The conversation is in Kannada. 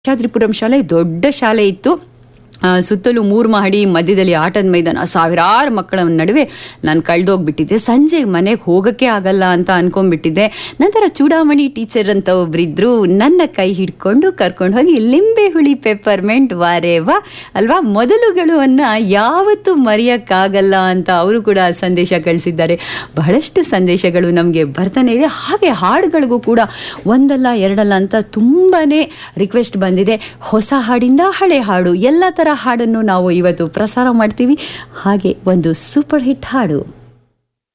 ಶೇಷಾದ್ರಿಪುರಂ ಶಾಲೆ ದೊಡ್ಡ ಶಾಲೆ ಇತ್ತು ಆ, ಸುತ್ತಲೂ ಮೂರು ಮಹಡಿ ಮಧ್ಯದಲ್ಲಿ ಆಟದ ಮೈದಾನ ಸಾವಿರಾರು ಮಕ್ಕಳ ನಡುವೆ ನಾನು ಕಳೆದೋಗ್ಬಿಟ್ಟಿದ್ದೆ ಸಂಜೆ ಮನೆಗೆ ಹೋಗೋಕ್ಕೆ ಆಗಲ್ಲ ಅಂತ ಅನ್ಕೊಂಡ್ಬಿಟ್ಟಿದ್ದೆ ನಂತರ ಚೂಡಾಮಣಿ ಟೀಚರ್ ಅಂತ ಒಬ್ರಿದ್ರು ನನ್ನ ಕೈ ಹಿಡ್ಕೊಂಡು ಕರ್ಕೊಂಡು ಹೋಗಿ ಲಿಂಬೆ ಹುಳಿ ಪೆಪ್ಪರ್ಮೆಂಟ್ ವಾರೇ ವಾ ಅಲ್ವಾ ಮೊದಲುಗಳು ಅನ್ನ ಯಾವತ್ತೂ ಮರೆಯೋಕ್ಕಾಗಲ್ಲ ಅಂತ ಅವರು ಕೂಡ ಸಂದೇಶ ಕಳಿಸಿದ್ದಾರೆ ಬಹಳಷ್ಟು ಸಂದೇಶಗಳು ನಮಗೆ ಬರ್ತಾನೆ ಇದೆ ಹಾಗೆ ಹಾಡುಗಳಿಗೂ ಕೂಡ ಒಂದಲ್ಲ ಎರಡಲ್ಲ ಅಂತ ತುಂಬಾನೇ ರಿಕ್ವೆಸ್ಟ್ ಬಂದಿದೆ ಹೊಸ ಹಾಡಿಂದ ಹಳೆ ಹಾಡು ಎಲ್ಲ ಥರ ಹಾಡನ್ನು ನಾವು ಇವತ್ತು ಪ್ರಸಾರ ಮಾಡ್ತೀವಿ ಹಾಗೆ ಒಂದು ಸೂಪರ್ ಹಿಟ್ ಹಾಡು